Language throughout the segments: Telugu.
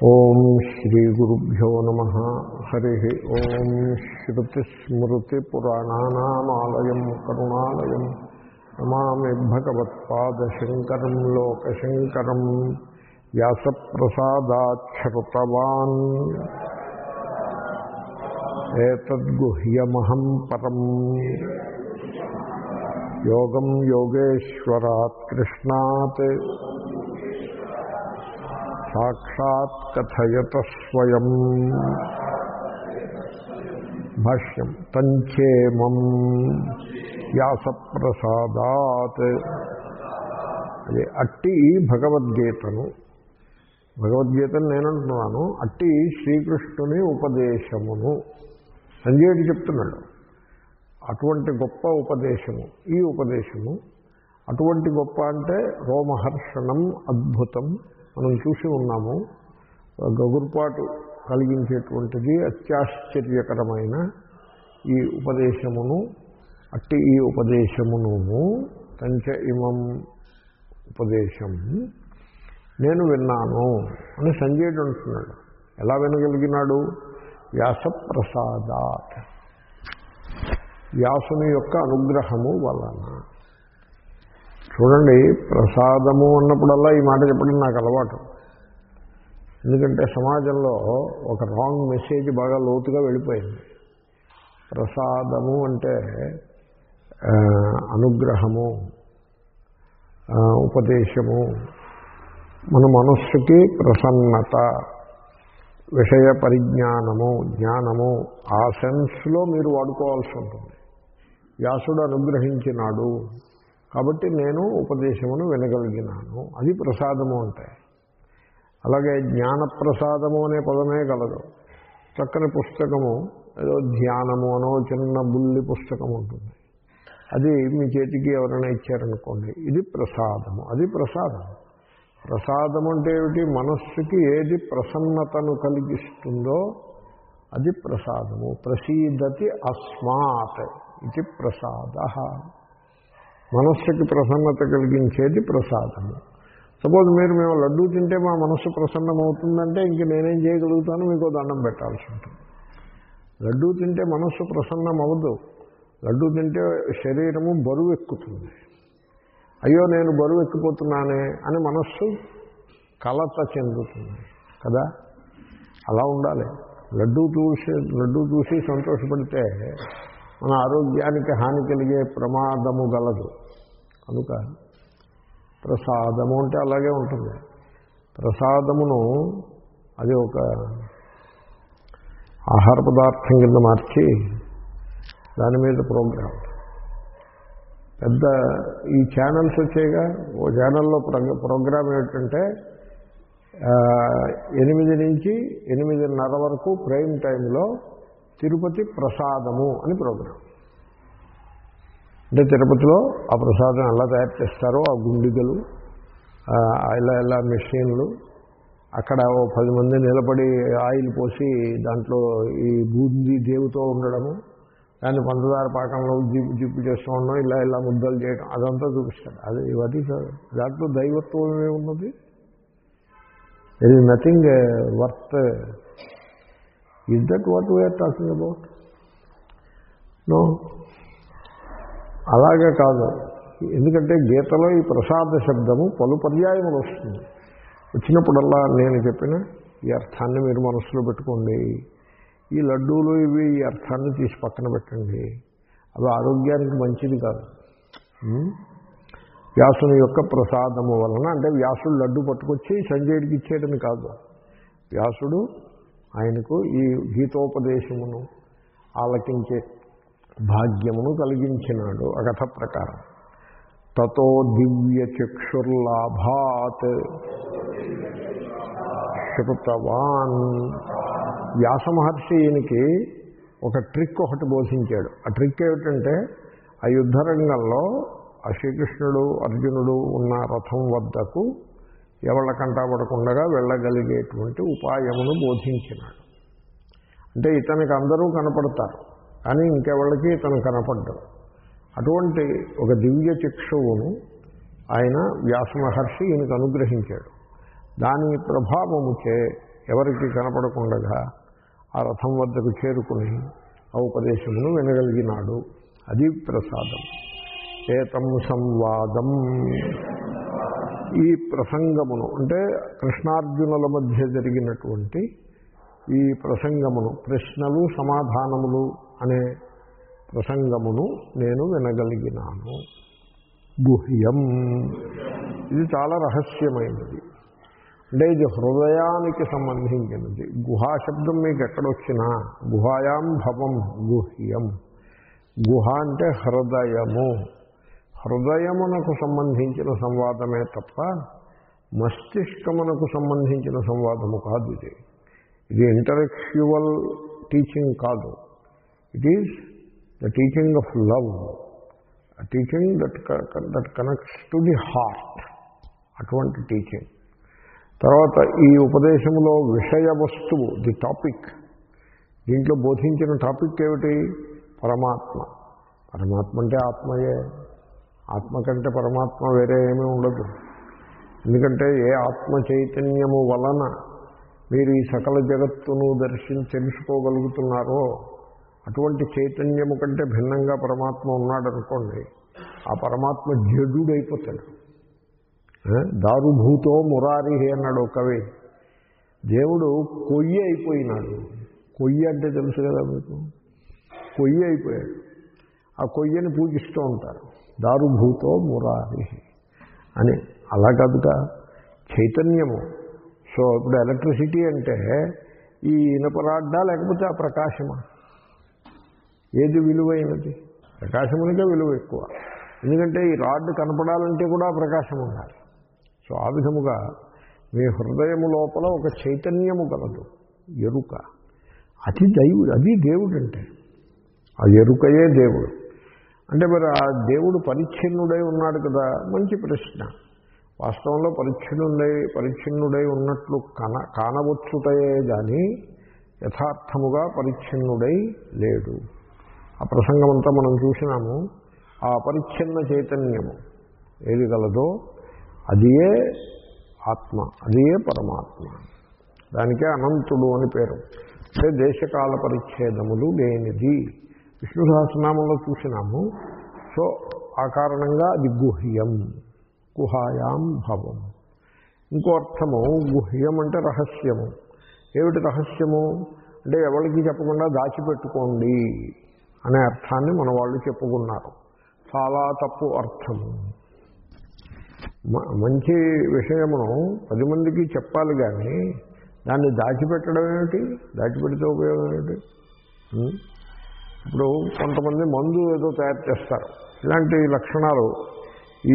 ఓం శ్రీ గురుభ్యో నమ హరి ఓం శ్రుతిస్మృతిపురాణానామాలయం కరుణాలయం నమామి భగవత్పాదశంకరం లోకశంకరం వ్యాసప్రసాదాచ్ఛృతవాన్ ఏతద్గుహ్యమహం పరం యోగం యోగేశ్వరాత్ కృష్ణాత్ సాక్షాత్ కథయత స్వయం భాష్యం తంచేమం వ్యాసప్రసాదాత్ అది అట్టి భగవద్గీతను భగవద్గీతను నేనంటున్నాను అట్టి శ్రీకృష్ణుని ఉపదేశమును సంజయుడు చెప్తున్నాడు అటువంటి గొప్ప ఉపదేశము ఈ ఉపదేశము అటువంటి గొప్ప అంటే రోమహర్షణం అద్భుతం మనం చూసి ఉన్నాము గగురుపాటు కలిగించేటువంటిది అత్యాశ్చర్యకరమైన ఈ ఉపదేశమును అట్టి ఈ ఉపదేశమును కంచ ఇమం ఉపదేశం నేను విన్నాను అని సంజయుడు అంటున్నాడు ఎలా వినగలిగినాడు వ్యాసప్రసాదాత్ వ్యాసుని యొక్క అనుగ్రహము వలన చూడండి ప్రసాదము అన్నప్పుడల్లా ఈ మాట చెప్పడం నాకు అలవాటు ఎందుకంటే సమాజంలో ఒక రాంగ్ మెసేజ్ బాగా లోతుగా వెళ్ళిపోయింది ప్రసాదము అంటే అనుగ్రహము ఉపదేశము మన మనస్సుకి ప్రసన్నత విషయ పరిజ్ఞానము జ్ఞానము ఆ సెన్స్లో మీరు వాడుకోవాల్సి ఉంటుంది వ్యాసుడు అనుగ్రహించినాడు కాబట్టి నేను ఉపదేశమును వినగలిగినాను అది ప్రసాదము అంటే అలాగే జ్ఞానప్రసాదము అనే పదమే కలదు చక్కని పుస్తకము ఏదో ధ్యానము అనో చిన్న బుల్లి పుస్తకం ఉంటుంది అది మీ చేతికి ఎవరైనా ఇచ్చారనుకోండి ఇది ప్రసాదము అది ప్రసాదం ప్రసాదం అంటే ఏమిటి మనస్సుకి ఏది ప్రసన్నతను కలిగిస్తుందో అది ప్రసాదము ప్రసీదతి అస్మాత్ ఇది ప్రసాద మనస్సుకి ప్రసన్నత కలిగించేది ప్రసాదము సపోజ్ మీరు మేము లడ్డూ తింటే మా మనస్సు ప్రసన్నమవుతుందంటే ఇంక నేనేం చేయగలుగుతాను మీకు దండం పెట్టాల్సి ఉంటుంది లడ్డూ తింటే మనస్సు ప్రసన్నం అవ్వదు లడ్డూ తింటే శరీరము బరువు ఎక్కుతుంది అయ్యో నేను బరువు ఎక్కిపోతున్నానే అని మనస్సు కలత చెందుతుంది కదా అలా ఉండాలి లడ్డూ చూసి లడ్డూ చూసి సంతోషపడితే మన ఆరోగ్యానికి హాని కలిగే ప్రమాదము గలదు కనుక ప్రసాదము అంటే అలాగే ఉంటుంది ప్రసాదమును అది ఒక ఆహార పదార్థం కింద మార్చి దాని మీద ప్రోగ్రాం పెద్ద ఈ ఛానల్స్ వచ్చాయిగా ఓ ఛానల్లో ప్రోగ్రామ్ ఏమిటంటే ఎనిమిది నుంచి ఎనిమిదిన్నర వరకు ప్రైమ్ టైంలో తిరుపతి ప్రసాదము అని ప్రోగ్రాం అంటే తిరుపతిలో ఆ ప్రసాదం ఎలా తయారు చేస్తారో ఆ గుండిగలు ఇలా ఇలా మెషిన్లు అక్కడ ఓ పది మంది నిలబడి ఆయిల్ పోసి దాంట్లో ఈ బూందీ దేవుతో ఉండడము దాన్ని పంచదార పాకంలో జిప్పు జిప్పు చేస్తూ ఉండడం ఇలా ఇలా ముద్దలు చేయడం అదంతా చూపిస్తాడు అది అది దాంట్లో దైవత్వం ఏమున్నది it is nothing worth is that what we are talking about no అలాగే కాదు ఎందుకంటే గీతలో ఈ ప్రసాద శబ్దము పలు పర్యాయములు వస్తుంది వచ్చినప్పుడల్లా నేను చెప్పిన ఈ అర్థాన్ని మీరు మనసులో పెట్టుకోండి ఈ లడ్డూలు ఇవి ఈ అర్థాన్ని తీసి పక్కన పెట్టండి అవి ఆరోగ్యానికి మంచిది కాదు వ్యాసుని యొక్క ప్రసాదము వలన అంటే వ్యాసుడు లడ్డు పట్టుకొచ్చి సంజయుడికి ఇచ్చేయడం కాదు వ్యాసుడు ఆయనకు ఈ గీతోపదేశమును ఆలకించే భాగ్యమును కలిగించినాడు ఆ కథ ప్రకారం తతో దివ్య చక్షుర్లాభాత్ శృతవాన్ వ్యాస మహర్షి ఈయనకి ఒక ట్రిక్ ఒకటి బోధించాడు ఆ ట్రిక్ ఏమిటంటే ఆ యుద్ధరంగంలో ఆ శ్రీకృష్ణుడు అర్జునుడు ఉన్న రథం వద్దకు ఎవళ్ళ కంటాపడకుండా వెళ్ళగలిగేటువంటి ఉపాయమును బోధించినాడు అంటే ఇతనికి అందరూ కనపడతారు కానీ ఇంకెవళ్ళకి ఇతను కనపడ్డాడు అటువంటి ఒక దివ్య చక్షువును ఆయన వ్యాస మహర్షి ఈయనకు అనుగ్రహించాడు దాని ప్రభావముచే ఎవరికి కనపడకుండగా ఆ రథం వద్దకు చేరుకుని ఆ ఉపదేశమును వినగలిగినాడు అది ప్రసాదం ఏతం సంవాదం ఈ ప్రసంగమును అంటే కృష్ణార్జునుల మధ్య జరిగినటువంటి ఈ ప్రసంగమును ప్రశ్నలు సమాధానములు అనే ప్రసంగమును నేను వినగలిగినాను గుహ్యం ఇది చాలా రహస్యమైనది అంటే ఇది హృదయానికి సంబంధించినది గుహా శబ్దం మీకు ఎక్కడొచ్చినా గుహాయాం భవం గుహ్యం గుహ అంటే హృదయము హృదయమునకు సంబంధించిన సంవాదమే తప్ప మస్తిష్కమునకు సంబంధించిన సంవాదము కాదు ఇది ఇది ఇంటలెక్చువల్ టీచింగ్ కాదు it is the teaching of love teaching that that connects to the heart అటువంటి టీచింగ్ తర్వాత ఈ ఉపదేశంలో విషయ వస్తువు ది టాపిక్ దీంట్లో బోధించిన టాపిక్ ఏమిటి పరమాత్మ పరమాత్మ అంటే ఆత్మయే ఆత్మ కంటే పరమాత్మ వేరే ఏమీ ఉండదు ఎందుకంటే ఏ ఆత్మ చైతన్యము వలన మీరు ఈ సకల జగత్తును దర్శించి తెలుసుకోగలుగుతున్నారో అటువంటి చైతన్యము కంటే భిన్నంగా పరమాత్మ ఉన్నాడనుకోండి ఆ పరమాత్మ జడుడైపోతాడు దారుభూతో మురారి అన్నాడు ఒక కవి దేవుడు కొయ్యి అయిపోయినాడు కొయ్యి అంటే తెలుసు కదా మీకు కొయ్యి అయిపోయాడు ఆ కొయ్యని పూజిస్తూ ఉంటారు దారుభూతో మురారి అని అలా కాదుగా చైతన్యము సో ఇప్పుడు ఎలక్ట్రిసిటీ అంటే ఈ ఇనపరాడ్డా లేకపోతే ఆ ప్రకాశమా ఏది విలువైనది ప్రకాశమునికే విలువ ఎక్కువ ఎందుకంటే ఈ రాడ్ కనపడాలంటే కూడా ప్రకాశం ఉండాలి సో ఆ విధముగా మీ హృదయము లోపల ఒక చైతన్యము కలదు ఎరుక అది దైవుడు అది దేవుడు అంటే ఆ ఎరుకయే దేవుడు అంటే మరి ఆ దేవుడు పరిచ్ఛిన్నుడై ఉన్నాడు కదా మంచి ప్రశ్న వాస్తవంలో పరిచ్ఛిన్నుడై పరిచ్ఛిన్నుడై ఉన్నట్లు కన కానవచ్చుటయే కానీ యథార్థముగా పరిచ్ఛిన్నుడై లేడు ఆ ప్రసంగం అంతా మనం చూసినాము ఆ పరిచ్ఛిన్న చైతన్యము ఏది గలదో అదియే ఆత్మ అదియే పరమాత్మ దానికే అనంతుడు అని పేరు అంటే దేశకాల పరిచ్ఛేదములు లేనిది విష్ణు సహస్రనామంలో చూసినాము సో ఆ కారణంగా అది గుహ్యం గుహాయాం భవం ఇంకో అర్థము గుహ్యం అంటే రహస్యము ఏమిటి రహస్యము అంటే ఎవరికి చెప్పకుండా దాచిపెట్టుకోండి అనే అర్థాన్ని మన వాళ్ళు చెప్పుకున్నారు చాలా తప్పు అర్థము మంచి విషయమును పది మందికి చెప్పాలి కానీ దాన్ని దాచిపెట్టడం ఏమిటి దాచిపెడితే ఉపయోగం ఏమిటి ఇప్పుడు కొంతమంది మందు ఏదో తయారు చేస్తారు ఇలాంటి లక్షణాలు ఈ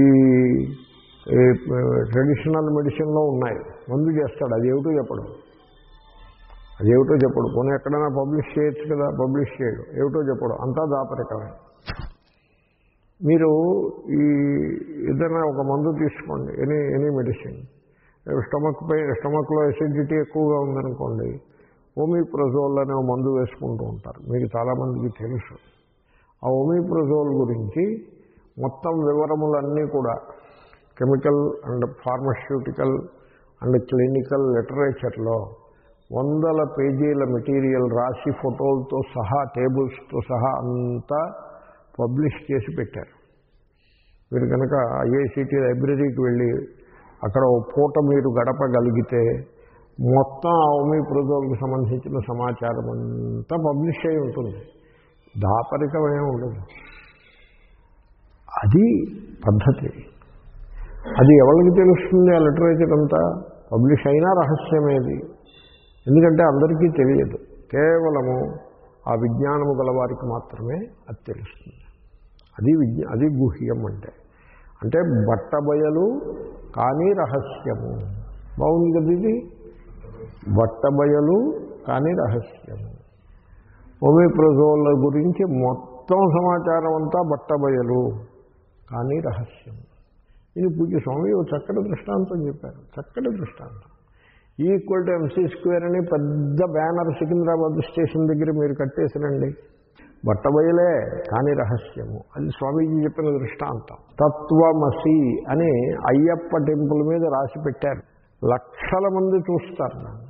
ట్రెడిషనల్ మెడిసిన్లో ఉన్నాయి మందు చేస్తాడు అదేమిటో చెప్పడు అదేమిటో చెప్పడు పోనీ ఎక్కడైనా పబ్లిష్ చేయొచ్చు కదా పబ్లిష్ చేయడు ఏమిటో చెప్పడు అంతా దాపరికమే మీరు ఈ ఏదైనా ఒక మందు తీసుకోండి ఎనీ ఎనీ మెడిసిన్ స్టమక్ పై స్టమక్లో ఎసిడిటీ ఎక్కువగా ఉందనుకోండి ఓమిప్రజోల్ అనే మందు వేసుకుంటూ ఉంటారు మీకు చాలామందికి తెలుసు ఆ ఓమిప్రజోల్ గురించి మొత్తం వివరములన్నీ కూడా chemical and pharmaceutical and clinical లిటరేచర్లో వందల పేజీల మెటీరియల్ రాసి ఫోటోలతో సహా టేబుల్స్తో సహా అంతా పబ్లిష్ చేసి పెట్టారు మీరు కనుక ఐఐసిటి లైబ్రరీకి వెళ్ళి అక్కడ ఓ పూట మీరు గడపగలిగితే మొత్తం ఆ ఓమిప్రజోల్కి సంబంధించిన సమాచారం అంతా పబ్లిష్ అయి ఉంటుంది దాపరికమే ఉండదు అది పద్ధతి అది ఎవరికి తెలుస్తుంది ఆ లిటరేచర్ అంతా పబ్లిష్ అయినా రహస్యమేది ఎందుకంటే అందరికీ తెలియదు కేవలము ఆ విజ్ఞానము గలవారికి మాత్రమే అది తెలుస్తుంది అది విజ్ఞ అది గుహ్యం అంటే అంటే బట్టబయలు కానీ రహస్యము బాగుంది కదా ఇది బట్టబయలు కానీ రహస్యము ఒమిప్రజోళ్ళ గురించి మొత్తం సమాచారం అంతా బట్టబయలు కానీ రహస్యం ఇది పూజ స్వామి ఓ చక్కటి దృష్టాంతం చెప్పారు చక్కటి దృష్టాంతం ఈక్వల్ టు ఎంసీ స్క్వేర్ అని పెద్ద బ్యానర్ సికింద్రాబాద్ స్టేషన్ దగ్గర మీరు కట్టేసినండి బట్టబయలే కానీ రహస్యము అది స్వామీజీ చెప్పిన దృష్టాంతం తత్వమసి అని అయ్యప్ప టెంపుల్ మీద రాసి పెట్టారు లక్షల మంది చూస్తారు నన్ను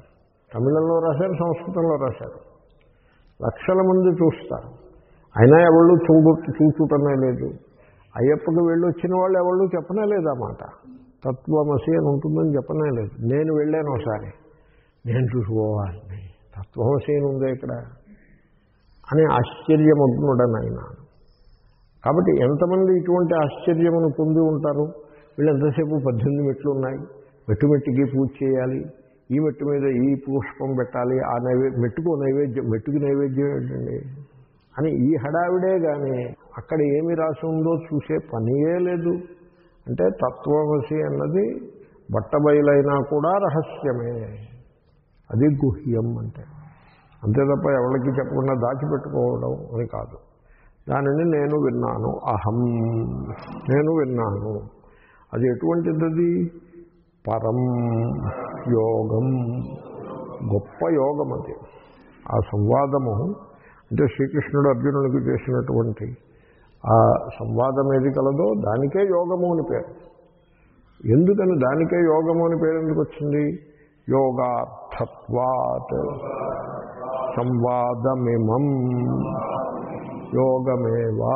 తమిళంలో రాశారు సంస్కృతంలో రాశారు లక్షల మంది చూస్తారు అయినా ఎవళ్ళు చూడు చూచుటనే లేదు అయ్యప్పకి వెళ్ళి వచ్చిన వాళ్ళు ఎవళ్ళు చెప్పనే లేదు ఆ మాట తత్వమసి అని ఉంటుందని చెప్పనే లేదు నేను వెళ్ళాను ఒకసారి నేను చూసుకోవాలి తత్వమసి అని ఉందే ఇక్కడ అని ఆశ్చర్యమగ్నుడనైనా కాబట్టి ఎంతమంది ఇటువంటి ఆశ్చర్యమును పొంది ఉంటారు వీళ్ళు ఎంతసేపు పద్దెనిమిది మెట్లు ఉన్నాయి మెట్టు మెట్టుకి పూజ చేయాలి ఈ మెట్టు మీద ఈ పుష్పం పెట్టాలి ఆ నైవే మెట్టుకు నైవేద్యం మెట్టుకు నైవేద్యం ఏంటండి అని ఈ హడావిడే కానీ అక్కడ ఏమి రాసి ఉందో చూసే పనియే లేదు అంటే తత్వమసి అన్నది బట్టబయలైనా కూడా రహస్యమే అది గుహ్యం అంటే అంతే తప్ప ఎవరికి చెప్పకుండా దాచిపెట్టుకోవడం అని కాదు దానిని నేను విన్నాను అహం నేను విన్నాను అది ఎటువంటిది పరం యోగం గొప్ప యోగం అది ఆ సంవాదము అంటే శ్రీకృష్ణుడు అర్జునుడికి చేసినటువంటి ఆ సంవాదం ఏది కలదో దానికే యోగము అని పేరు ఎందుకని దానికే యోగము అని పేరు ఎందుకు వచ్చింది యోగార్థత్వాత్ సంవాదమిమం యోగమేవా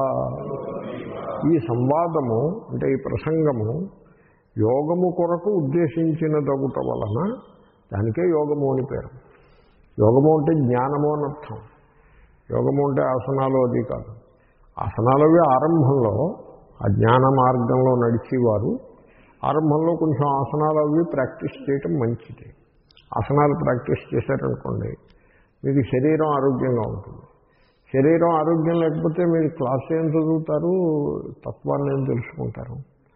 ఈ సంవాదము అంటే ఈ ప్రసంగము యోగము కొరకు ఉద్దేశించినదగుట వలన దానికే యోగము అని పేరు యోగము అంటే జ్ఞానము అని అర్థం యోగము అంటే ఆసనాలు అది కాదు ఆసనాలు అవి ఆరంభంలో ఆ జ్ఞాన మార్గంలో నడిచేవారు ఆరంభంలో కొంచెం ఆసనాలు అవి ప్రాక్టీస్ చేయటం మంచిది ఆసనాలు ప్రాక్టీస్ చేశారనుకోండి మీకు శరీరం ఆరోగ్యంగా ఉంటుంది శరీరం ఆరోగ్యం లేకపోతే మీరు క్లాస్ ఏం చదువుతారు తత్వాన్ని ఏం తెలుసుకుంటారు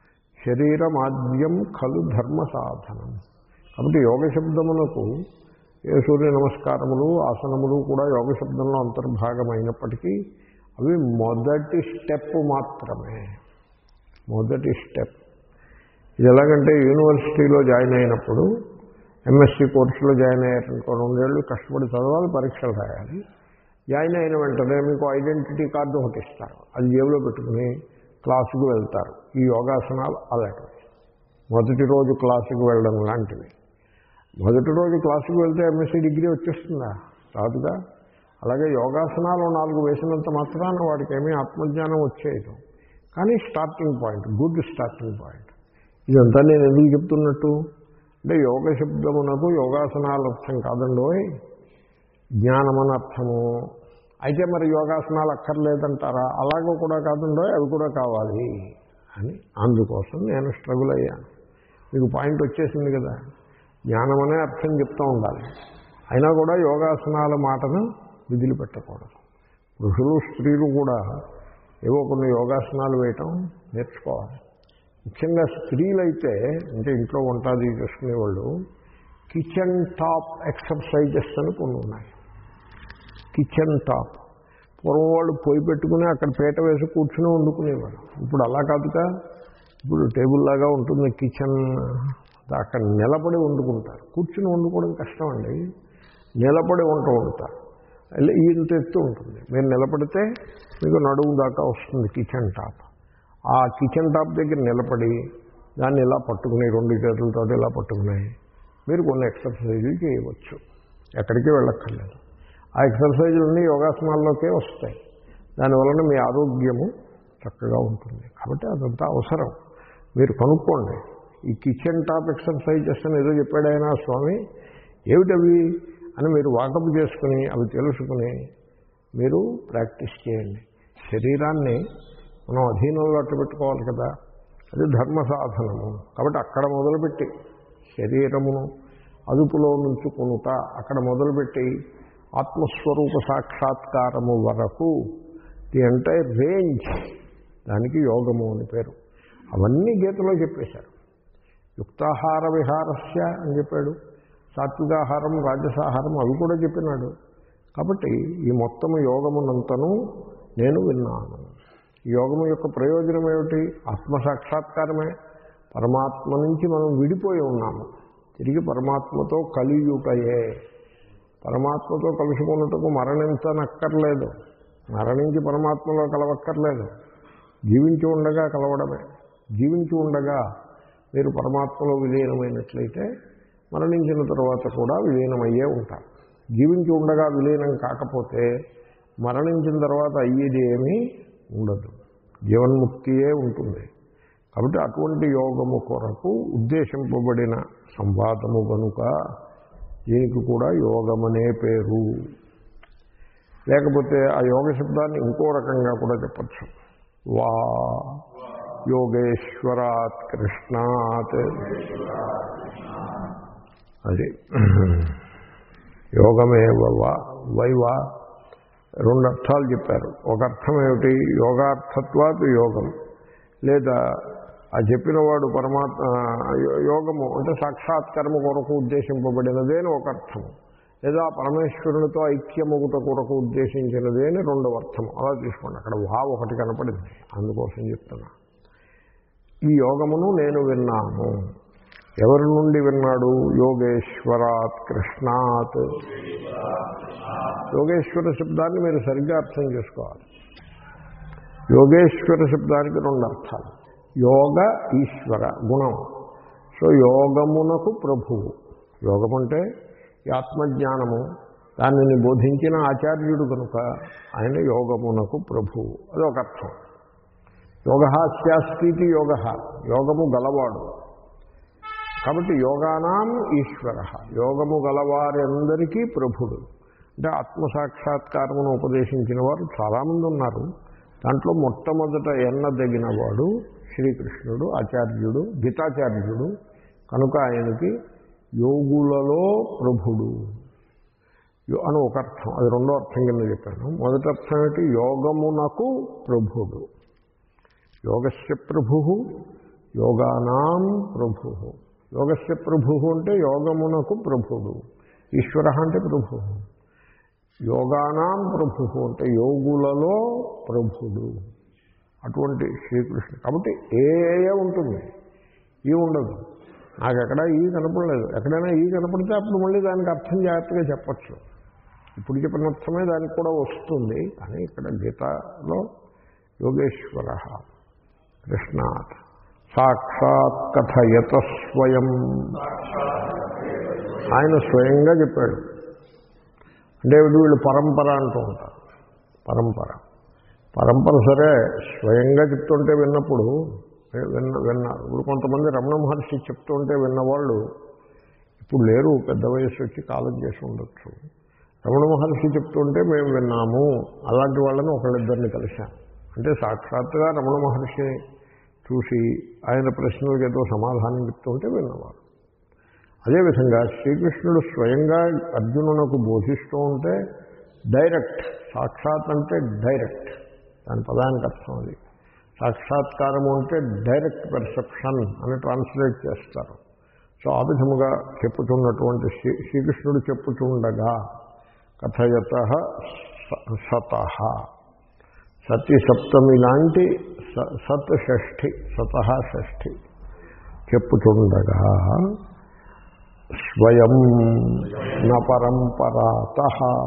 శరీరమాద్యం ఖలు ధర్మ సాధనం కాబట్టి యోగ శబ్దములకు ఏ సూర్య నమస్కారములు ఆసనములు కూడా యోగ శబ్దంలో అంతర్భాగమైనప్పటికీ అవి మొదటి స్టెప్ మాత్రమే మొదటి స్టెప్ ఇది ఎలాగంటే యూనివర్సిటీలో జాయిన్ అయినప్పుడు ఎంఎస్సీ కోర్సులో జాయిన్ అయ్యారనుకో రెండేళ్ళు కష్టపడి చదవాలి పరీక్షలు రాయాలి జాయిన్ అయిన వెంటనే మీకు ఐడెంటిటీ కార్డు ఒకటి ఇస్తారు అది జేబులో పెట్టుకుని క్లాసుకు వెళ్తారు ఈ యోగాసనాలు అలాంటివి మొదటి రోజు క్లాసుకు వెళ్ళడం లాంటివి మొదటి రోజు క్లాసుకు వెళ్తే ఎంఎస్సీ డిగ్రీ వచ్చేస్తుందా రాదుగా అలాగే యోగాసనాలు నాలుగు వేసినంత మాత్రాన వాడికి ఏమీ ఆత్మజ్ఞానం వచ్చేయదు కానీ starting point good starting point ఇదంతా నేను ఎందుకు చెప్తున్నట్టు అంటే యోగ శబ్దమునకు యోగాసనాలు అర్థం కాదండోయ్ జ్ఞానమని అర్థము అయితే మరి యోగాసనాలు అక్కర్లేదంటారా అలాగో కూడా కాదండో అవి కూడా కావాలి అని అందుకోసం నేను స్ట్రగుల్ అయ్యాను మీకు పాయింట్ వచ్చేసింది కదా జ్ఞానమనే అర్థం చెప్తూ ఉండాలి అయినా కూడా యోగాసనాల మాటను విదిలిపెట్టకూడదు పురుషులు స్త్రీలు కూడా ఏవో కొన్ని యోగాసనాలు వేయటం నేర్చుకోవాలి ముఖ్యంగా స్త్రీలైతే అంటే ఇంట్లో వంటాది చేసుకునేవాళ్ళు కిచెన్ టాప్ ఎక్సర్సైజెస్ అని కొన్ని ఉన్నాయి కిచెన్ టాప్ పూర్వం వాళ్ళు పొయ్యి పెట్టుకుని అక్కడ పీట వేసి కూర్చుని వండుకునేవారు ఇప్పుడు అలా కాదుగా ఇప్పుడు టేబుల్ లాగా ఉంటుంది కిచెన్ అక్కడ నిలబడి వండుకుంటారు కూర్చుని వండుకోవడం కష్టం అండి నిలబడి వంట వండుతారు ఇంత ఎత్తు ఉంటుంది మీరు నిలబడితే మీకు నడుము దాకా వస్తుంది కిచెన్ టాప్ ఆ కిచెన్ టాప్ దగ్గర నిలబడి దాన్ని ఇలా పట్టుకుని రెండు చేతులతో ఇలా పట్టుకుని మీరు కొన్ని ఎక్సర్సైజులు చేయవచ్చు ఎక్కడికి వెళ్ళక్కర్లేదు ఆ ఎక్సర్సైజులన్నీ యోగాసనాల్లోకే వస్తాయి దానివలన మీ ఆరోగ్యము చక్కగా ఉంటుంది కాబట్టి అదంతా అవసరం మీరు కనుక్కోండి ఈ కిచెన్ టాప్ ఎక్సర్సైజెస్ అని ఏదో చెప్పాడు ఆయన స్వామి ఏమిటవి అని మీరు వాకప్ చేసుకుని అవి తెలుసుకుని మీరు ప్రాక్టీస్ చేయండి శరీరాన్ని మనం అధీనంలో అట్టు పెట్టుకోవాలి కదా అది ధర్మ సాధనము కాబట్టి అక్కడ మొదలుపెట్టి శరీరమును అదుపులో నుంచుకొనుట అక్కడ మొదలుపెట్టి ఆత్మస్వరూప సాక్షాత్కారము వరకు ది ఎంటైర్ రేంజ్ దానికి యోగము అని పేరు అవన్నీ గీతలో చెప్పేశారు యుక్తాహార విహారస్య అని చెప్పాడు సాత్వికాహారం రాజసాహారం అవి కూడా చెప్పినాడు కాబట్టి ఈ మొత్తం యోగమునంతను నేను విన్నాను యోగము యొక్క ప్రయోజనం ఏమిటి ఆత్మసాక్షాత్కారమే పరమాత్మ నుంచి మనం విడిపోయి ఉన్నాము తిరిగి పరమాత్మతో కలియుటయే పరమాత్మతో కలుసుకున్నట్టుకు మరణించనక్కర్లేదు మరణించి పరమాత్మలో కలవక్కర్లేదు జీవించి ఉండగా కలవడమే జీవించి ఉండగా మీరు పరమాత్మలో విలీనమైనట్లయితే మరణించిన తర్వాత కూడా విలీనమయ్యే ఉంటారు జీవించి ఉండగా విలీనం కాకపోతే మరణించిన తర్వాత అయ్యేది ఏమీ ఉండదు జీవన్ముక్తియే ఉంటుంది కాబట్టి అటువంటి యోగము కొరకు ఉద్దేశింపబడిన సంవాదము కనుక దీనికి కూడా యోగమనే పేరు లేకపోతే ఆ యోగ శబ్దాన్ని ఇంకో రకంగా కూడా చెప్పచ్చు వా యోగేశ్వరాత్ కృష్ణాత్ అది యోగమేవ వా వైవా రెండు అర్థాలు చెప్పారు ఒక అర్థం ఏమిటి యోగార్థత్వాత్ యోగం లేదా ఆ చెప్పిన వాడు పరమాత్మ యోగము అంటే సాక్షాత్కరము కొరకు ఉద్దేశింపబడినదే అని ఒక అర్థము లేదా పరమేశ్వరునితో ఐక్యముగుట కొరకు ఉద్దేశించినదే అని రెండవ అర్థం అలా తీసుకోండి అక్కడ వా ఒకటి కనపడింది అందుకోసం చెప్తున్నా ఈ యోగమును నేను విన్నాను ఎవరి నుండి విన్నాడు యోగేశ్వరాత్ కృష్ణాత్ యోగేశ్వర శబ్దాన్ని మీరు సరిగ్గా అర్థం చేసుకోవాలి యోగేశ్వర శబ్దానికి రెండు అర్థాలు యోగ ఈశ్వర గుణం సో యోగమునకు ప్రభువు యోగం అంటే ఈ ఆత్మజ్ఞానము దానిని బోధించిన ఆచార్యుడు కనుక ఆయన యోగమునకు ప్రభువు అది ఒక అర్థం యోగ శాస్త్రీతి యోగ యోగము గలవాడు కాబట్టి యోగానాం ఈశ్వర యోగము గలవారందరికీ ప్రభుడు అంటే ఆత్మసాక్షాత్కారమును ఉపదేశించిన వారు చాలామంది ఉన్నారు దాంట్లో మొట్టమొదట ఎన్నదగిన వాడు శ్రీకృష్ణుడు ఆచార్యుడు గీతాచార్యుడు కనుక ఆయనకి యోగులలో ప్రభుడు అని ఒక అర్థం అది రెండో అర్థం కింద చెప్పాను మొదటి అర్థం ఏంటి యోగమునకు ప్రభుడు యోగస్య ప్రభు యోగానాం ప్రభు యోగస్య ప్రభు అంటే యోగమునకు ప్రభుడు ఈశ్వర అంటే ప్రభు యోగానాం ప్రభు అంటే యోగులలో ప్రభుడు అటువంటి శ్రీకృష్ణుడు కాబట్టి ఏ ఏ ఉంటుంది ఈ ఉండదు నాకు ఎక్కడ ఈ కనపడలేదు ఎక్కడైనా ఈ కనపడితే అప్పుడు మళ్ళీ దానికి అర్థం జాగ్రత్తగా చెప్పచ్చు ఇప్పుడు చెప్పిన అర్థమే దానికి కూడా వస్తుంది కానీ ఇక్కడ గీతలో యోగేశ్వర కృష్ణాత్ సాక్షాత్ కథయత స్వయం ఆయన స్వయంగా చెప్పాడు అంటే వీళ్ళు పరంపర అంటూ ఉంటారు పరంపర పరంపర సరే స్వయంగా చెప్తుంటే విన్నప్పుడు విన్న విన్నారు ఇప్పుడు కొంతమంది రమణ మహర్షి చెప్తుంటే విన్నవాళ్ళు ఇప్పుడు లేరు పెద్ద వయసు వచ్చి కాలం చేసి ఉండొచ్చు రమణ మహర్షి చెప్తుంటే మేము విన్నాము అలాంటి వాళ్ళని ఒకళ్ళిద్దరిని కలిశాను అంటే సాక్షాత్తుగా రమణ మహర్షిని చూసి ఆయన ప్రశ్నలకు ఏదో సమాధానం చెప్తుంటే విన్నవారు అదేవిధంగా శ్రీకృష్ణుడు స్వయంగా అర్జునునకు బోధిస్తూ ఉంటే డైరెక్ట్ సాక్షాత్ అంటే డైరెక్ట్ దాని పదానికి అర్థం అది సాక్షాత్కారము అంటే డైరెక్ట్ పర్సెప్షన్ అని ట్రాన్స్లేట్ చేస్తారు సో ఆ విధముగా చెప్పుతున్నటువంటి శ్రీ శ్రీకృష్ణుడు చెప్పుచుండగా కథయత సత సతి సప్తమి లాంటి సత్ షష్ఠి సత షష్ఠి చెప్పుచుండగా స్వయం న పరంపరాత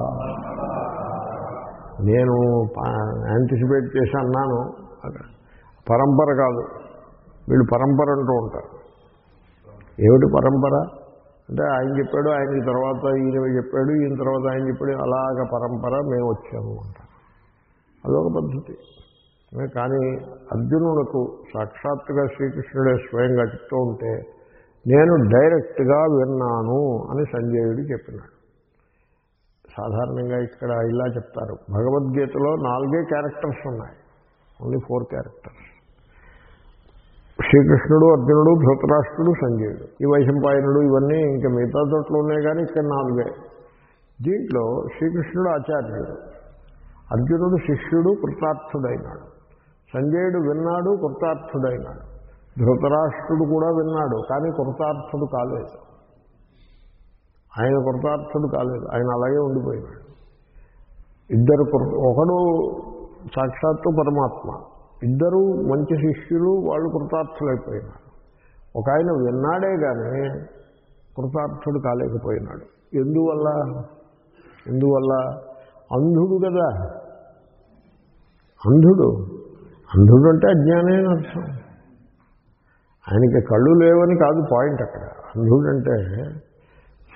నేను యాంటిసిపేట్ చేసి అన్నాను పరంపర కాదు వీళ్ళు పరంపర అంటూ ఉంటారు ఏమిటి పరంపర అంటే ఆయన చెప్పాడు ఆయనకి తర్వాత ఈయన చెప్పాడు ఈయన తర్వాత ఆయన చెప్పాడు అలాగ పరంపర మేము వచ్చాము అంటారు అదొక పద్ధతి కానీ అర్జునులకు సాక్షాత్తుగా శ్రీకృష్ణుడే స్వయంగా చెప్తూ ఉంటే నేను డైరెక్ట్గా విన్నాను అని సంజయుడు చెప్పినాడు సాధారణంగా ఇక్కడ ఇలా చెప్తారు భగవద్గీతలో నాలుగే క్యారెక్టర్స్ ఉన్నాయి ఓన్లీ ఫోర్ క్యారెక్టర్స్ శ్రీకృష్ణుడు అర్జునుడు ధృతరాష్ట్రుడు సంజయుడు ఈ వైశంపాయనుడు ఇవన్నీ ఇంకా మిగతా చోట్ల ఉన్నాయి కానీ ఇక్కడ నాలుగే దీంట్లో శ్రీకృష్ణుడు ఆచార్యుడు అర్జునుడు శిష్యుడు కృతార్థుడైనాడు సంజయుడు విన్నాడు కృతార్థుడైనాడు ధృతరాష్ట్రుడు కూడా విన్నాడు కానీ కృతార్థుడు కాలేదు ఆయన కృతార్థుడు కాలేదు ఆయన అలాగే ఉండిపోయినాడు ఇద్దరు ఒకడు సాక్షాత్తు పరమాత్మ ఇద్దరు మంచి శిష్యులు వాళ్ళు కృతార్థులైపోయినారు ఒక ఆయన విన్నాడే కానీ కృతార్థుడు కాలేకపోయినాడు ఎందువల్ల ఎందువల్ల అంధుడు కదా అంధుడు అంధుడు అంటే అజ్ఞానే అని అర్థం ఆయనకి కళ్ళు లేవని కాదు పాయింట్ అక్కడ అంధుడు అంటే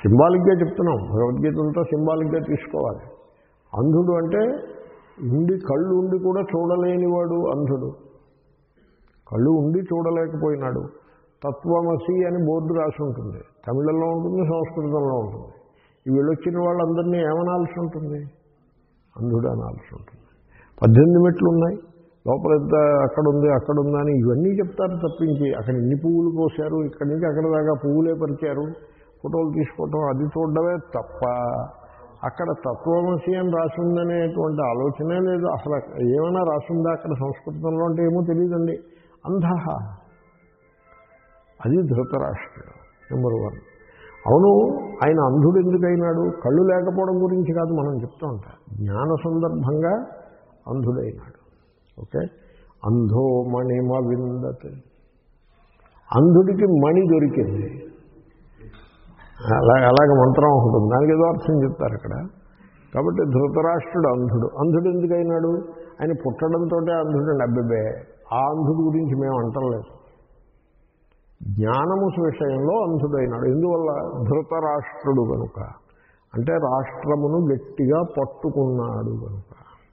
సింబాలిక్గా చెప్తున్నాం భగవద్గీత అంతా సింబాలిక్గా తీసుకోవాలి అంధుడు అంటే ఉండి కళ్ళు ఉండి కూడా చూడలేనివాడు అంధుడు కళ్ళు ఉండి చూడలేకపోయినాడు తత్వమసి అని బోర్డు రాసి ఉంటుంది తమిళంలో ఉంటుంది సంస్కృతంలో ఉంటుంది ఈ వెళ్ళొచ్చిన వాళ్ళందరినీ ఏమనాల్సి ఉంటుంది అంధుడు అనాల్సి ఉంటుంది పద్దెనిమిది మెట్లు ఉన్నాయి లోపల ఎంత అక్కడ ఉంది అక్కడ ఉందా అని ఇవన్నీ చెప్తారు తప్పించి అక్కడ ఇన్ని పువ్వులు పోసారు ఇక్కడి నుంచి అక్కడ దాకా పువ్వులే పరిచారు ఫోటోలు తీసుకోవటం అది చూడడమే తప్ప అక్కడ తత్వమసి అని రాసిందనేటువంటి ఆలోచనే లేదు అసలు ఏమైనా రాసిందా అక్కడ సంస్కృతంలో అంటే ఏమో తెలియదండి అంధ అది ధృతరాష్ట్రుడు నెంబర్ వన్ అవును ఆయన అంధుడు ఎందుకైనాడు కళ్ళు లేకపోవడం గురించి కాదు మనం చెప్తూ ఉంటాం జ్ఞాన సందర్భంగా అంధుడైనాడు ఓకే అంధో మణిమ విందత్ అంధుడికి మణి దొరికింది అలా అలాగే మంత్రం ఉంటుంది దానికి ఏదో అర్థం చెప్తారు అక్కడ కాబట్టి ధృతరాష్ట్రుడు అంధుడు అంధుడు ఎందుకైనాడు ఆయన పుట్టడంతో అంధుడు అబ్బిబే ఆ అంధుడి గురించి మేము అంటలేదు జ్ఞానము విషయంలో అంధుడైనాడు ఎందువల్ల ధృతరాష్ట్రుడు కనుక అంటే రాష్ట్రమును గట్టిగా పట్టుకున్నాడు కనుక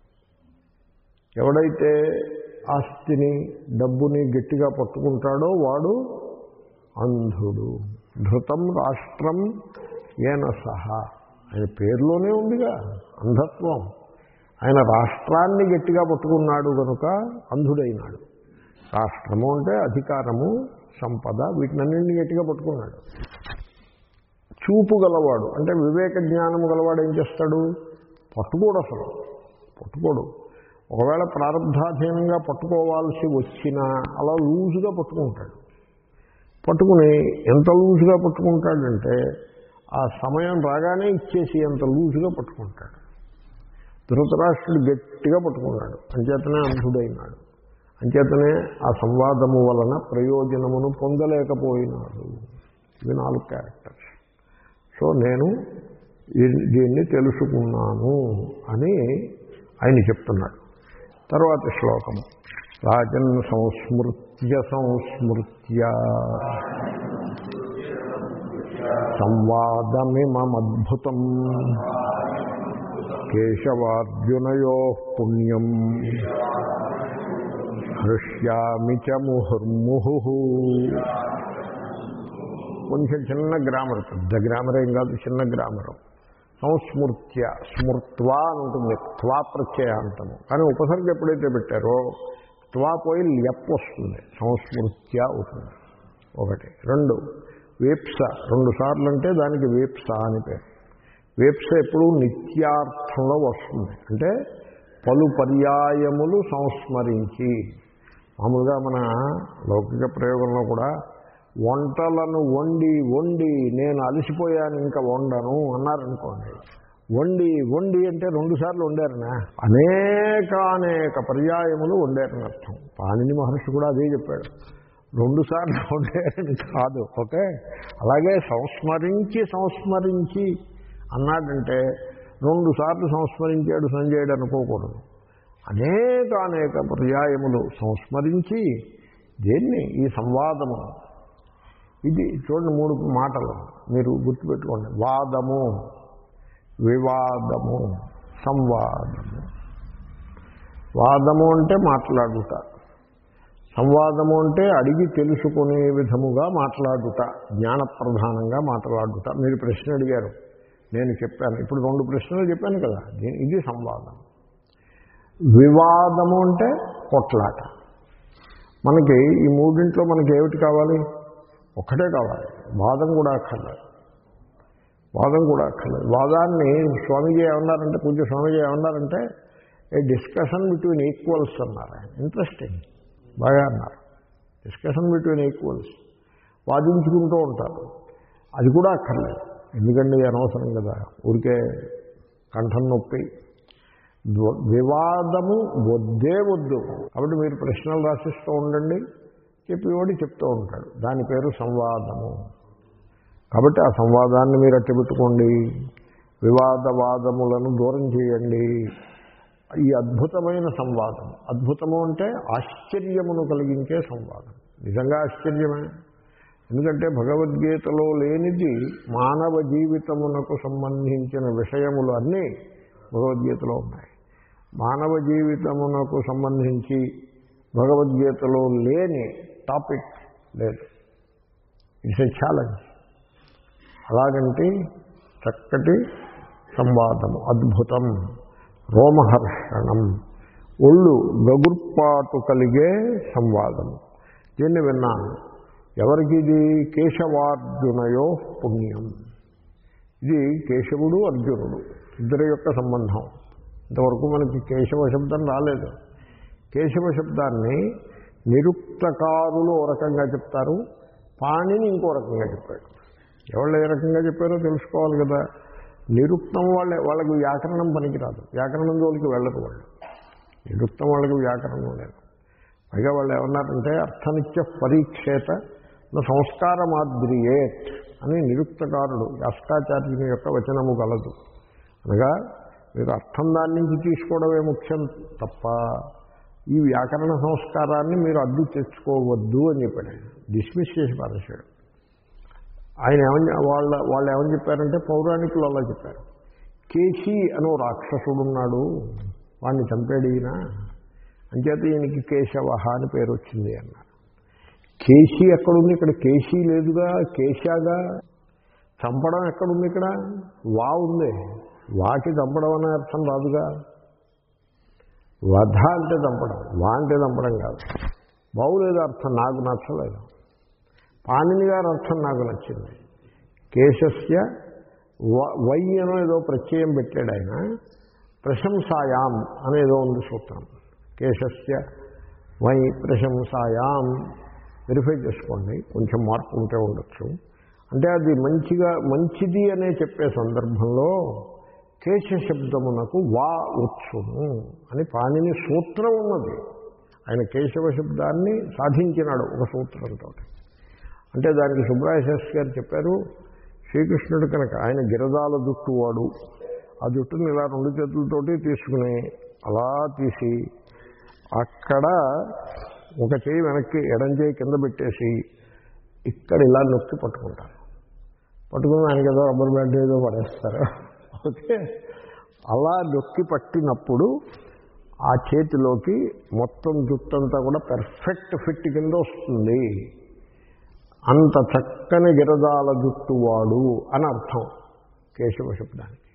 ఎవడైతే ఆస్తిని డబ్బుని గట్టిగా పట్టుకుంటాడో వాడు అంధుడు ధృతం రాష్ట్రం ఏన సహా ఆయన పేరులోనే ఉందిగా అంధత్వం ఆయన రాష్ట్రాన్ని గట్టిగా పట్టుకున్నాడు కనుక అంధుడైనాడు రాష్ట్రము అంటే అధికారము సంపద వీటినన్నింటినీ గట్టిగా పట్టుకున్నాడు చూపు గలవాడు అంటే వివేక జ్ఞానము గలవాడు ఏం చేస్తాడు పట్టుకోడు అసలు పట్టుకోడు ఒకవేళ ప్రారంధాధీనంగా పట్టుకోవాల్సి వచ్చినా అలా లూజుగా పట్టుకుంటాడు పట్టుకుని ఎంత లూజుగా పట్టుకుంటాడంటే ఆ సమయం రాగానే ఇచ్చేసి ఎంత లూజుగా పట్టుకుంటాడు ధృతరాష్ట్రుడు గట్టిగా పట్టుకున్నాడు అంచేతనే అంధుడైనాడు అంచేతనే ఆ సంవాదము వలన ప్రయోజనమును పొందలేకపోయినాడు ఇవి నాలుగు క్యారెక్టర్స్ సో నేను దీన్ని తెలుసుకున్నాను అని ఆయన చెప్తున్నాడు తర్వాత శ్లోకము రాజన్ సంస్మృత్య సంస్మృత్య సంవాదమిమద్భుతం కేశవార్జునయో పుణ్యం హృష్యామి చ ముహుర్ముహు కొంచెం చిన్న గ్రామర్ పెద్ద గ్రామర్ ఏం కాదు చిన్న గ్రామరం సంస్మృత్య స్మృత్వా అని ఉంటుంది త్వా ప్రత్యయాంతము కానీ ఉపసర్గ ఎప్పుడైతే పెట్టారో త్వా పోయి లెప్ వస్తుంది సంస్మృత్య అవుతుంది ఒకటి రెండు వేప్స రెండు సార్లు అంటే దానికి వేప్స అని పేరు వేప్స ఎప్పుడు నిత్యార్థంలో వస్తుంది అంటే పలు పర్యాయములు సంస్మరించి మామూలుగా మన లౌకిక ప్రయోగంలో కూడా వంటలను వండి వండి నేను అలసిపోయాను ఇంకా వండను అన్నారనుకోండి వండి వండి అంటే రెండుసార్లు వండారనా అనేక అనేక పర్యాయములు వండారని అర్థం పాణిని మహర్షి కూడా అదే చెప్పాడు రెండుసార్లు వండారని కాదు ఓకే అలాగే సంస్మరించి సంస్మరించి అన్నాడంటే రెండు సార్లు సంస్మరించాడు సంజయుడు అనుకోకూడదు అనేక అనేక పర్యాయములు సంస్మరించి దేన్ని ఈ సంవాదము ఇది చూడండి మూడు మాటలు మీరు గుర్తుపెట్టుకోండి వాదము వివాదము సంవాదము వాదము అంటే మాట్లాడుట సంవాదము అంటే అడిగి తెలుసుకునే విధముగా మాట్లాడుట జ్ఞానప్రధానంగా మాట్లాడుట మీరు ప్రశ్న అడిగారు నేను చెప్పాను ఇప్పుడు రెండు ప్రశ్నలు చెప్పాను కదా ఇది సంవాదం వివాదము అంటే కొట్లాట మనకి ఈ మూడింట్లో మనకి ఏమిటి కావాలి ఒక్కటే కావాలి వాదం కూడా అక్కర్లేదు వాదం కూడా అక్కర్లేదు వాదాన్ని స్వామీజీ ఏమన్నారంటే పూజ్య స్వామీజీ ఏమన్నారంటే ఏ డిస్కషన్ బిట్వీన్ ఈక్వల్స్ అన్నారు ఆయన ఇంట్రెస్టింగ్ బాగా అన్నారు డిస్కషన్ బిట్వీన్ ఈక్వల్స్ వాదించుకుంటూ ఉంటారు అది కూడా అక్కర్లేదు ఎందుకండి అనవసరం కదా ఊరికే కంఠం నొప్పి వివాదము వద్దే వద్దు కాబట్టి మీరు ప్రశ్నలు రాసిస్తూ ఉండండి చెప్పేవాడు చెప్తూ ఉంటాడు దాని పేరు సంవాదము కాబట్టి ఆ సంవాదాన్ని మీరు అట్టబెట్టుకోండి వివాదవాదములను దూరం చేయండి ఈ అద్భుతమైన సంవాదం అద్భుతము అంటే ఆశ్చర్యమును కలిగించే సంవాదం నిజంగా ఆశ్చర్యమే ఎందుకంటే భగవద్గీతలో లేనిది మానవ జీవితమునకు సంబంధించిన విషయములు అన్నీ భగవద్గీతలో ఉన్నాయి మానవ జీవితమునకు సంబంధించి భగవద్గీతలో లేని టాపిక్ లేదు ఇట్స్ ఎ ఛాలెంజ్ అలాగంటే చక్కటి సంవాదము అద్భుతం రోమహర్షణం ఒళ్ళు గగుర్పాటు కలిగే సంవాదము దీన్ని విన్నాను ఎవరికి ఇది కేశవార్జునయో పుణ్యం ఇది కేశవుడు అర్జునుడు ఇద్దరి యొక్క సంబంధం ఇంతవరకు మనకి కేశవ శబ్దం రాలేదు కేశవ శబ్దాన్ని నిరుక్తకారులు ఓ రకంగా చెప్తారు పాణిని ఇంకో రకంగా చెప్పాడు ఎవరు ఏ రకంగా చెప్పారో తెలుసుకోవాలి కదా నిరుక్తం వాళ్ళే వాళ్ళకి వ్యాకరణం పనికిరాదు వ్యాకరణం జోలికి వెళ్ళరు వాళ్ళు నిరుక్తం వాళ్ళకి వ్యాకరణం లేదు పైగా వాళ్ళు ఏమన్నారంటే అర్థనిత్య పరీక్షేత సంస్కార మాద్రియేట్ అని నిరుక్తకారుడు అష్టాచార్యుని యొక్క వచనము గలదు అనగా మీరు అర్థం దాని నుంచి తీసుకోవడమే ముఖ్యం తప్ప ఈ వ్యాకరణ సంస్కారాన్ని మీరు అడ్డు తెచ్చుకోవద్దు అని చెప్పాడు ఆయన డిస్మిస్ చేసి పారేశాడు ఆయన ఏమని వాళ్ళ వాళ్ళు ఏమని చెప్పారంటే పౌరాణికులు అలా చెప్పారు కేశీ అనో రాక్షసుడు ఉన్నాడు వాడిని చంపాడు ఈయన అంచేత ఈయనకి కేశవ అని పేరు వచ్చింది అన్నారు కేశీ ఎక్కడుంది ఇక్కడ కేశీ లేదుగా కేశాగా చంపడం ఎక్కడుంది ఇక్కడ వా ఉంది వాకి చంపడం అనే అర్థం రాదుగా వధ అంటే చంపడం వా అంటే చంపడం కాదు బాగులేదు అర్థం నాకు నచ్చలేదు పాణిని గారి అర్థం నాకు నచ్చింది కేశస్య వై అనో ఏదో ప్రత్యయం పెట్టాడు ఆయన ప్రశంసాయాం అనేదో ఉంది సూత్రం కేశస్య వై ప్రశంసాయాం వెరిఫై చేసుకోండి కొంచెం మార్పు ఉంటే ఉండొచ్చు అంటే అది మంచిగా మంచిది అనే చెప్పే సందర్భంలో కేశ శబ్దమునకు వా వచ్చును అని పాణిని సూత్రం ఉన్నది ఆయన కేశవ శబ్దాన్ని సాధించినాడు ఒక సూత్రంతో అంటే దానికి సుబ్రాయ శాస్త్రి గారు చెప్పారు శ్రీకృష్ణుడు కనుక ఆయన గిరదాల జుట్టువాడు ఆ జుట్టుని ఇలా రెండు చేతులతోటి తీసుకుని అలా తీసి అక్కడ ఒక చేయి వెనక్కి ఎడం చేయి కింద పెట్టేసి ఇక్కడ ఇలా నొక్కి పట్టుకుంటారు పట్టుకుని ఆయనకి ఏదో రబ్బర్ బ్యాండ్ ఏదో పడేస్తారు ఓకే అలా నొక్కి పట్టినప్పుడు ఆ చేతిలోకి మొత్తం జుట్టంతా కూడా పెర్ఫెక్ట్ ఫిట్ కింద వస్తుంది అంత చక్కని గిరదాల జుట్టువాడు అని అర్థం కేశవ శబ్దానికి